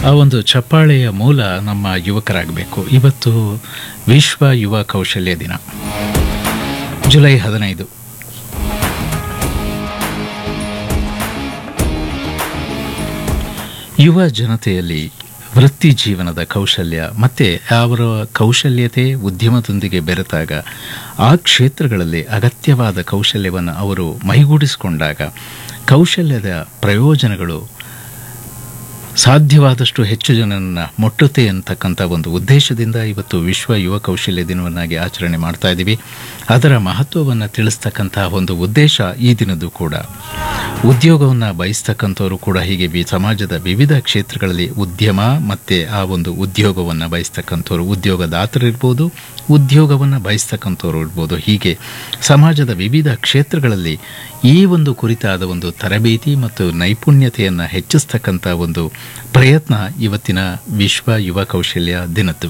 ಆ ಒಂದು ಚಪ್ಪಾಳೆಯ ಮೂಲ ನಮ್ಮ ಯುವಕರಾಗಬೇಕು ಇವತ್ತು ವಿಶ್ವ ಯುವ ಕೌಶಲ್ಯ ದಿನ ಜುಲೈ ಹದಿನೈದು ಯುವ ಜನತೆಯಲ್ಲಿ ವೃತ್ತಿ ಜೀವನದ ಕೌಶಲ್ಯ ಮತ್ತು ಅವರ ಕೌಶಲ್ಯತೆ ಉದ್ಯಮದೊಂದಿಗೆ ಬೆರೆತಾಗ ಆ ಕ್ಷೇತ್ರಗಳಲ್ಲಿ ಅಗತ್ಯವಾದ ಕೌಶಲ್ಯವನ್ನು ಅವರು ಮೈಗೂಡಿಸಿಕೊಂಡಾಗ ಕೌಶಲ್ಯದ ಪ್ರಯೋಜನಗಳು ಸಾಧ್ಯವಾದಷ್ಟು ಹೆಚ್ಚು ಜನರನ್ನು ಮುಟ್ಟುತ್ತೆ ಅಂತಕ್ಕಂಥ ಒಂದು ಉದ್ದೇಶದಿಂದ ಇವತ್ತು ವಿಶ್ವ ಯುವ ಕೌಶಲ್ಯ ದಿನವನ್ನಾಗಿ ಆಚರಣೆ ಮಾಡ್ತಾ ಇದ್ದೀವಿ ಅದರ ಮಹತ್ವವನ್ನು ತಿಳಿಸ್ತಕ್ಕಂಥ ಒಂದು ಉದ್ದೇಶ ಈ ದಿನದ್ದು ಕೂಡ ಉದ್ಯೋಗವನ್ನು ಬಯಸ್ತಕ್ಕಂಥವರು ಕೂಡ ಹೀಗೆ ವಿ ಸಮಾಜದ ವಿವಿಧ ಕ್ಷೇತ್ರಗಳಲ್ಲಿ ಉದ್ಯಮ ಮತ್ತು ಆ ಒಂದು ಉದ್ಯೋಗವನ್ನು ಬಯಸ್ತಕ್ಕಂಥವ್ರು ಉದ್ಯೋಗದಾತರಿರ್ಬೋದು ಉದ್ಯೋಗವನ್ನು ಬಯಸ್ತಕ್ಕಂಥವ್ರು ಇರ್ಬೋದು ಹೀಗೆ ಸಮಾಜದ ವಿವಿಧ ಕ್ಷೇತ್ರಗಳಲ್ಲಿ ಈ ಒಂದು ಕುರಿತಾದ ಒಂದು ತರಬೇತಿ ಮತ್ತು ನೈಪುಣ್ಯತೆಯನ್ನು ಹೆಚ್ಚಿಸ್ತಕ್ಕಂಥ ಒಂದು ಪ್ರಯತ್ನ ಇವತ್ತಿನ ವಿಶ್ವ ಯುವ ಕೌಶಲ್ಯ ದಿನದ್ದು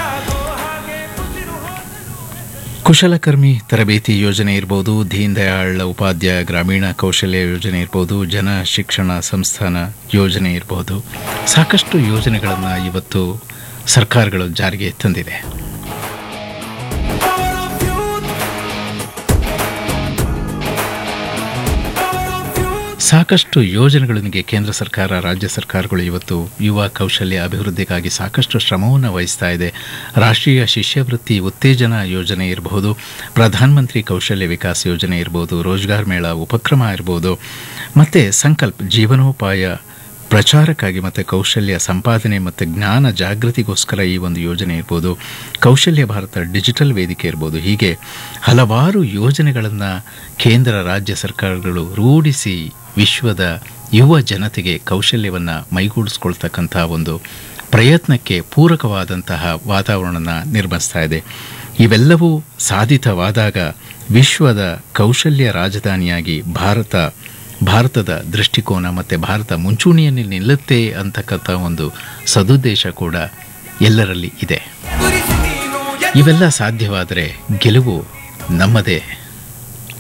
ಕುಶಲಕರ್ಮಿ ತರಬೇತಿ ಯೋಜನೆ ಇರ್ಬೋದು ದೀನ್ ದಯಾಳ್ ಉಪಾಧ್ಯಾಯ ಗ್ರಾಮೀಣ ಕೌಶಲ್ಯ ಯೋಜನೆ ಇರ್ಬೋದು ಜನ ಶಿಕ್ಷಣ ಸಂಸ್ಥಾನ ಯೋಜನೆ ಇರ್ಬೋದು ಸಾಕಷ್ಟು ಯೋಜನೆಗಳನ್ನು ಇವತ್ತು ಸರ್ಕಾರಗಳು ಜಾರಿಗೆ ತಂದಿದೆ ಸಾಕಷ್ಟು ಯೋಜನೆಗಳೊಂದಿಗೆ ಕೇಂದ್ರ ಸರ್ಕಾರ ರಾಜ್ಯ ಸರ್ಕಾರಗಳು ಇವತ್ತು ಯುವ ಕೌಶಲ್ಯ ಅಭಿವೃದ್ಧಿಗಾಗಿ ಸಾಕಷ್ಟು ಶ್ರಮವನ್ನು ವಹಿಸ್ತಾ ಇದೆ ರಾಷ್ಟ್ರೀಯ ಶಿಷ್ಯವೃತ್ತಿ ಉತ್ತೇಜನ ಯೋಜನೆ ಇರಬಹುದು ಪ್ರಧಾನಮಂತ್ರಿ ಕೌಶಲ್ಯ ವಿಕಾಸ್ ಯೋಜನೆ ಇರ್ಬೋದು ರೋಜ್ಗಾರ್ ಮೇಳ ಉಪಕ್ರಮ ಇರ್ಬೋದು ಮತ್ತು ಸಂಕಲ್ಪ ಜೀವನೋಪಾಯ ಪ್ರಚಾರಕ್ಕಾಗಿ ಮತ್ತು ಕೌಶಲ್ಯ ಸಂಪಾದನೆ ಮತ್ತು ಜ್ಞಾನ ಜಾಗೃತಿಗೋಸ್ಕರ ಈ ಒಂದು ಯೋಜನೆ ಇರ್ಬೋದು ಕೌಶಲ್ಯ ಭಾರತ ಡಿಜಿಟಲ್ ವೇದಿಕೆ ಇರ್ಬೋದು ಹೀಗೆ ಹಲವಾರು ಯೋಜನೆಗಳನ್ನು ಕೇಂದ್ರ ರಾಜ್ಯ ಸರ್ಕಾರಗಳು ರೂಢಿಸಿ ವಿಶ್ವದ ಯುವ ಜನತೆಗೆ ಕೌಶಲ್ಯವನ್ನು ಮೈಗೂಡಿಸ್ಕೊಳ್ತಕ್ಕಂಥ ಒಂದು ಪ್ರಯತ್ನಕ್ಕೆ ಪೂರಕವಾದಂತಹ ವಾತಾವರಣನ ನಿರ್ಮಿಸ್ತಾ ಇದೆ ಇವೆಲ್ಲವೂ ಸಾಧಿತವಾದಾಗ ವಿಶ್ವದ ಕೌಶಲ್ಯ ರಾಜಧಾನಿಯಾಗಿ ಭಾರತ ಭಾರತದ ದೃಷ್ಟಿಕೋನ ಮತ್ತು ಭಾರತ ಮುಂಚೂಣಿಯಲ್ಲಿ ನಿಲ್ಲುತ್ತೆ ಅಂತಕ್ಕಂಥ ಒಂದು ಸದುದ್ದೇಶ ಕೂಡ ಎಲ್ಲರಲ್ಲಿ ಇದೆ ಇವೆಲ್ಲ ಸಾಧ್ಯವಾದರೆ ಗೆಲುವು ನಮ್ಮದೇ